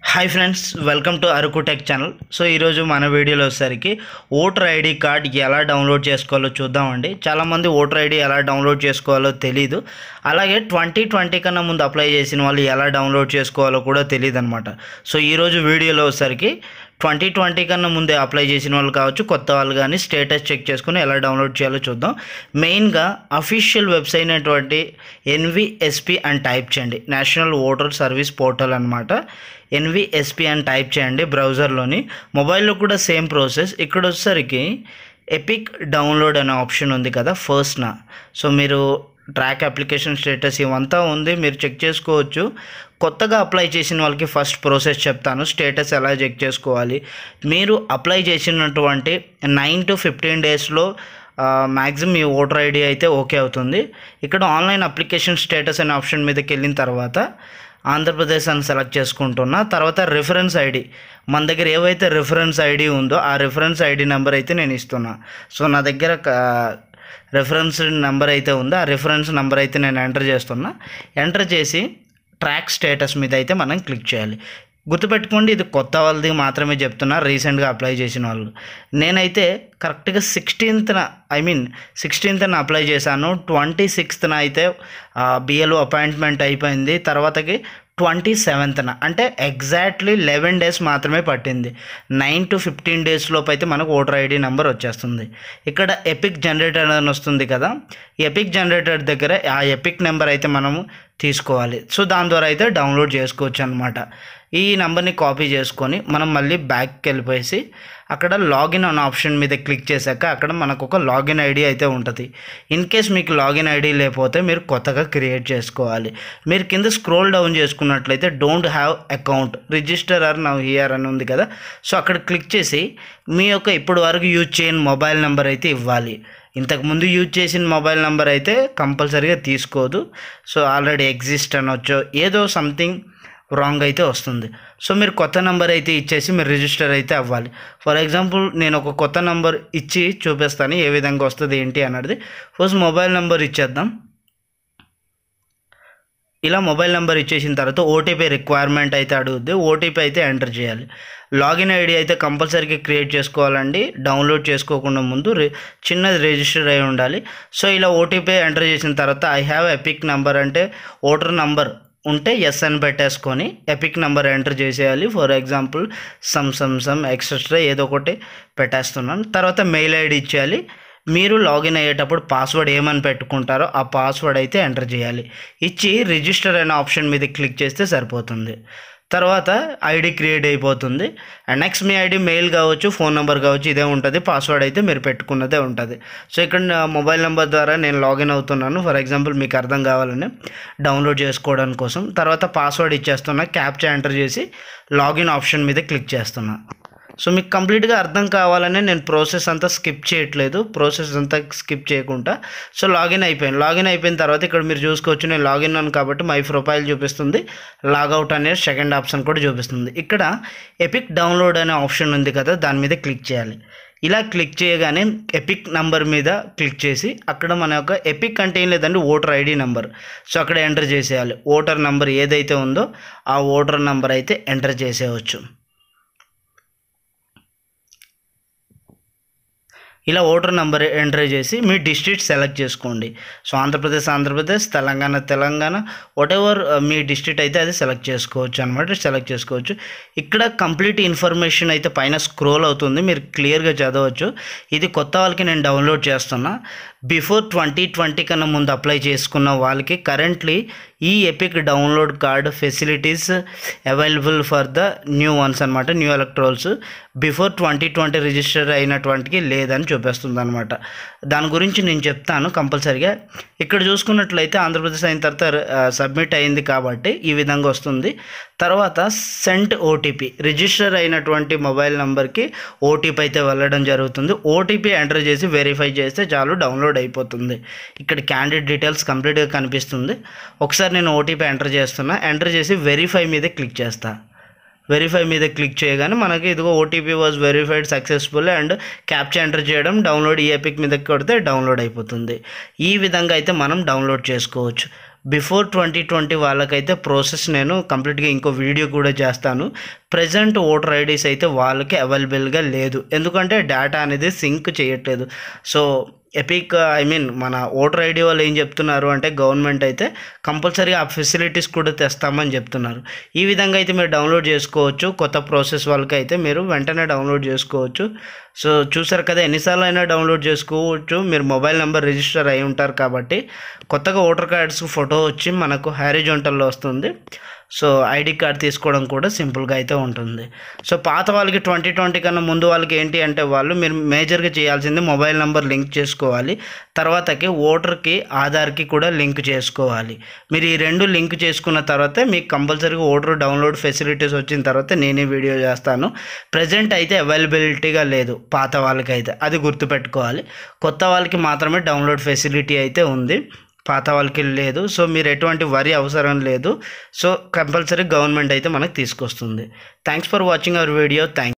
hi friends welcome to Araku tech channel so ఈరోజు మన వీడియోలో వచ్చేసరికి ఓటర్ ఐడి కార్డ్ ఎలా డౌన్లోడ్ చేసుకోవాలో చూద్దామండి చాలామంది ఓటర్ ఐడి ఎలా డౌన్లోడ్ చేసుకోవాలో తెలీదు అలాగే ట్వంటీ ట్వంటీ కన్నా ముందు అప్లై చేసిన వాళ్ళు ఎలా డౌన్లోడ్ చేసుకోవాలో కూడా తెలియదు అనమాట సో ఈరోజు వీడియోలో వచ్చేసరికి ట్వంటీ ట్వంటీ కన్నా ముందే అప్లై చేసిన వాళ్ళు కావచ్చు కొత్త వాళ్ళు కానీ స్టేటస్ చెక్ చేసుకుని ఎలా డౌన్లోడ్ చేయాలో చూద్దాం మెయిన్గా అఫీషియల్ వెబ్సైట్ అయినటువంటి ఎన్విఎస్పి అని టైప్ చేయండి నేషనల్ ఓటర్ సర్వీస్ పోర్టల్ అనమాట ఎన్విఎస్పి అని టైప్ చేయండి బ్రౌజర్లోని మొబైల్లో కూడా సేమ్ ప్రాసెస్ ఇక్కడ వచ్చేసరికి ఎపిక్ డౌన్లోడ్ అనే ఆప్షన్ ఉంది కదా ఫస్ట్న సో మీరు ట్రాక్ అప్లికేషన్ స్టేటస్ ఇవంతా ఉంది మీరు చెక్ చేసుకోవచ్చు కొత్తగా అప్లై చేసిన వాళ్ళకి ఫస్ట్ ప్రాసెస్ చెప్తాను స్టేటస్ ఎలా చెక్ చేసుకోవాలి మీరు అప్లై చేసినటువంటి నైన్ టు ఫిఫ్టీన్ డేస్లో మ్యాక్సిమం మీ ఓటర్ ఐడి అయితే ఓకే అవుతుంది ఇక్కడ ఆన్లైన్ అప్లికేషన్ స్టేటస్ అనే ఆప్షన్ మీదకి వెళ్ళిన తర్వాత ఆంధ్రప్రదేశ్ అని సెలెక్ట్ చేసుకుంటున్నా తర్వాత రిఫరెన్స్ ఐడి మన దగ్గర ఏవైతే రిఫరెన్స్ ఐడి ఉందో ఆ రిఫరెన్స్ ఐడి నెంబర్ అయితే నేను ఇస్తున్నా సో నా దగ్గర రిఫరెన్స్ నెంబర్ అయితే ఉందో ఆ రిఫరెన్స్ నెంబర్ అయితే నేను ఎంటర్ చేస్తున్నా ఎంటర్ చేసి ట్రాక్ స్టేటస్ మీద అయితే మనం క్లిక్ చేయాలి గుర్తుపెట్టుకోండి ఇది కొత్త వాళ్ళది మాత్రమే చెప్తున్నా రీసెంట్గా అప్లై చేసిన వాళ్ళు నేనైతే కరెక్ట్గా సిక్స్టీన్త్న ఐ మీన్ సిక్స్టీన్త్న అప్లై చేశాను ట్వంటీ సిక్స్త్న అయితే బిఎల్ఓ అపాయింట్మెంట్ అయిపోయింది తర్వాతకి ట్వంటీ సెవెంత్న అంటే ఎగ్జాక్ట్లీ లెవెన్ డేస్ మాత్రమే పట్టింది నైన్ టు ఫిఫ్టీన్ డేస్ లోపు అయితే మనకు ఓటర్ ఐడి నెంబర్ వచ్చేస్తుంది ఇక్కడ ఎపిక్ జనరేటర్ అని వస్తుంది కదా ఎపిక్ జనరేటర్ దగ్గర ఆ ఎపిక్ నెంబర్ అయితే మనము తీసుకోవాలి సో దాని ద్వారా అయితే డౌన్లోడ్ చేసుకోవచ్చు అనమాట ఈ నెంబర్ని కాపీ చేసుకొని మనం మళ్ళీ బ్యాక్కి వెళ్ళిపోయేసి అక్కడ లాగిన్ అనే ఆప్షన్ మీద క్లిక్ చేశాక అక్కడ మనకు ఒక లాగిన్ ఐడి అయితే ఉంటుంది ఇన్ కేస్ మీకు లాగిన్ ఐడి లేకపోతే మీరు కొత్తగా క్రియేట్ చేసుకోవాలి మీరు కింద స్క్రోల్ డౌన్ చేసుకున్నట్లయితే don't have account register or now here అని ఉంది కదా సో అక్కడ క్లిక్ చేసి మీ యొక్క ఇప్పటి వరకు యూజ్ చేయని మొబైల్ నెంబర్ అయితే ఇవ్వాలి ఇంతకుముందు యూజ్ చేసిన మొబైల్ నెంబర్ అయితే కంపల్సరీగా తీసుకోదు సో ఆల్రెడీ ఎగ్జిస్ట్ అనొచ్చు ఏదో సంథింగ్ రాంగ్ అయితే వస్తుంది సో మీరు కొత్త నెంబర్ అయితే ఇచ్చేసి మీరు రిజిస్టర్ అయితే అవ్వాలి ఫర్ ఎగ్జాంపుల్ నేను ఒక కొత్త నెంబర్ ఇచ్చి చూపిస్తాను ఏ విధంగా వస్తుంది ఏంటి అన్నది ఫస్ట్ మొబైల్ నెంబర్ ఇచ్చేద్దాం ఇలా మొబైల్ నెంబర్ ఇచ్చేసిన తర్వాత ఓటీపీ రిక్వైర్మెంట్ అయితే అడుగుద్ది ఓటీపీ అయితే ఎంటర్ చేయాలి లాగిన్ ఐడి అయితే కంపల్సరీగా క్రియేట్ చేసుకోవాలండి డౌన్లోడ్ చేసుకోకుండా ముందు రి చిన్నది రిజిస్టర్ అయి ఉండాలి సో ఇలా ఓటీపీ ఎంటర్ చేసిన తర్వాత ఐ హ్యావ్ ఎపిక్ నెంబర్ అంటే ఓటర్ నంబర్ ఉంటే ఎస్ అని పెట్టేసుకొని ఎపిక్ నెంబర్ ఎంటర్ చేసేయాలి for example some some some etcetera ఏదో ఒకటి పెట్టేస్తున్నాను తర్వాత మెయిల్ ఐడి ఇచ్చేయాలి మీరు లాగిన్ అయ్యేటప్పుడు పాస్వర్డ్ ఏమని పెట్టుకుంటారో ఆ పాస్వర్డ్ అయితే ఎంటర్ చేయాలి ఇచ్చి రిజిస్టర్ అనే ఆప్షన్ మీద క్లిక్ చేస్తే సరిపోతుంది తర్వాత ఐడి క్రియేట్ అయిపోతుంది అండ్ నెక్స్ట్ మీ ఐడి మెయిల్ కావచ్చు ఫోన్ నెంబర్ కావచ్చు ఇదే ఉంటుంది పాస్వర్డ్ అయితే మీరు పెట్టుకున్నదే ఉంటుంది సో ఇక్కడ నా మొబైల్ నెంబర్ ద్వారా నేను లాగిన్ అవుతున్నాను ఫర్ ఎగ్జాంపుల్ మీకు అర్థం కావాలని డౌన్లోడ్ చేసుకోవడం కోసం తర్వాత పాస్వర్డ్ ఇచ్చేస్తున్నా క్యాప్చా ఎంటర్ చేసి లాగిన్ ఆప్షన్ మీద క్లిక్ చేస్తున్నా సో మీకు కంప్లీట్గా అర్థం కావాలని నేను ప్రాసెస్ అంతా స్కిప్ చేయట్లేదు ప్రాసెస్ అంతా స్కిప్ చేయకుండా సో లాగిన్ అయిపోయాను లాగిన్ అయిపోయిన తర్వాత ఇక్కడ మీరు చూసుకోవచ్చు నేను లాగిన్ అను కాబట్టి మై ప్రొఫైల్ చూపిస్తుంది లాగౌట్ అనేది సెకండ్ ఆప్షన్ కూడా చూపిస్తుంది ఇక్కడ ఎపిక్ డౌన్లోడ్ అనే ఆప్షన్ ఉంది కదా దాని మీద క్లిక్ చేయాలి ఇలా క్లిక్ చేయగానే ఎపిక్ నంబర్ మీద క్లిక్ చేసి అక్కడ మన యొక్క ఎపిక్ అంటే ఏం లేదండి ఓటర్ ఐడి నెంబర్ సో అక్కడ ఎంటర్ చేసేయాలి ఓటర్ నెంబర్ ఏదైతే ఉందో ఆ ఓటర్ నెంబర్ అయితే ఎంటర్ చేసేయవచ్చు ఇలా ఓటర్ నెంబర్ ఎంటర్ చేసి మీ డిస్ట్రిక్ట్ సెలెక్ట్ చేసుకోండి so Andhra Pradesh Andhra Pradesh Telangana Telangana whatever మీ డిస్ట్రిక్ట్ అయితే అది సెలెక్ట్ చేసుకోవచ్చు అనమాట సెలెక్ట్ చేసుకోవచ్చు ఇక్కడ కంప్లీట్ ఇన్ఫర్మేషన్ అయితే పైన స్క్రోల్ అవుతుంది మీరు క్లియర్గా చదవచ్చు ఇది కొత్త వాళ్ళకి నేను డౌన్లోడ్ చేస్తున్నా బిఫోర్ ట్వంటీ ట్వంటీ కన్నా ముందు అప్లై చేసుకున్న వాళ్ళకి కరెంట్లీ ఈ EPIC download card facilities available for the new ones అనమాట new electorals before twenty twenty register అయినటువంటికి లేదని చూపిస్తుంది అనమాట దాని గురించి నేను చెప్తాను కంపల్సరిగా ఇక్కడ చూసుకున్నట్లయితే ఆంధ్రప్రదేశ్ అయిన తర్వాత సబ్మిట్ అయింది కాబట్టి ఈ విధంగా వస్తుంది తర్వాత సెంట్ ఓటీపీ రిజిస్టర్ అయినటువంటి మొబైల్ నెంబర్కి ఓటీపీ అయితే వెళ్ళడం జరుగుతుంది ఓటీపీ ఎంటర్ చేసి వెరిఫై చేస్తే చాలు డౌన్లోడ్ అయిపోతుంది ఇక్కడ క్యాండిడేట్ డీటెయిల్స్ కంప్లీట్గా కనిపిస్తుంది ఒకసారి నేను ఓటీపీ ఎంటర్ చేస్తున్నా ఎంటర్ చేసి వెరిఫై మీద క్లిక్ చేస్తా వెరిఫై మీద క్లిక్ చేయగానే మనకి ఇదిగో OTP was verified successful and capture enter చేయడం డౌన్లోడ్ ఈ ఎపిక్ మీద కొడితే డౌన్లోడ్ అయిపోతుంది ఈ విధంగా అయితే మనం డౌన్లోడ్ చేసుకోవచ్చు బిఫోర్ ట్వంటీ ట్వంటీ వాళ్ళకైతే ప్రాసెస్ నేను కంప్లీట్గా ఇంకో వీడియో కూడా చేస్తాను ప్రజెంట్ ఓటర్ ఐడీస్ అయితే వాళ్ళకి అవైలబుల్గా లేదు ఎందుకంటే డేటా అనేది సింక్ చేయట్లేదు సో ఎపిక్ ఐ మీన్ మన ఓటర్ ఐడి వాళ్ళు ఏం చెప్తున్నారు అంటే గవర్నమెంట్ అయితే కంపల్సరీ ఆ ఫెసిలిటీస్ కూడా తెస్తామని చెప్తున్నారు ఈ విధంగా అయితే మీరు డౌన్లోడ్ చేసుకోవచ్చు కొత్త ప్రాసెస్ వాళ్ళకి అయితే మీరు వెంటనే డౌన్లోడ్ చేసుకోవచ్చు సో చూసారు కదా ఎన్నిసార్లు అయినా డౌన్లోడ్ చేసుకోవచ్చు మీరు మొబైల్ నెంబర్ రిజిస్టర్ అయి ఉంటారు కాబట్టి కొత్తగా ఓటర్ కార్డ్స్ ఫోటో వచ్చి మనకు హారిజోంటల్లో వస్తుంది సో ఐడి కార్డ్ తీసుకోవడం కూడా సింపుల్గా అయితే ఉంటుంది సో పాత వాళ్ళకి ట్వంటీ ట్వంటీ కన్నా ముందు వాళ్ళకి ఏంటి అంటే వాళ్ళు మీరు మేజర్గా చేయాల్సింది మొబైల్ నెంబర్ లింక్ చేసుకోవాలి తర్వాతకి ఓటర్కి ఆధార్కి కూడా లింక్ చేసుకోవాలి మీరు ఈ రెండు లింక్ చేసుకున్న తర్వాత మీకు కంపల్సరీగా ఓటర్ డౌన్లోడ్ ఫెసిలిటీస్ వచ్చిన తర్వాత నేనే వీడియో చేస్తాను ప్రజెంట్ అయితే అవైలబిలిటీగా లేదు పాత వాళ్ళకైతే అది గుర్తుపెట్టుకోవాలి కొత్త వాళ్ళకి మాత్రమే డౌన్లోడ్ ఫెసిలిటీ అయితే ఉంది పాత వాళ్ళకి లేదు సో మీరు ఎటువంటి వరి అవసరం లేదు సో కంపల్సరీ గవర్నమెంట్ అయితే మనకు తీసుకొస్తుంది thanks for watching our video thank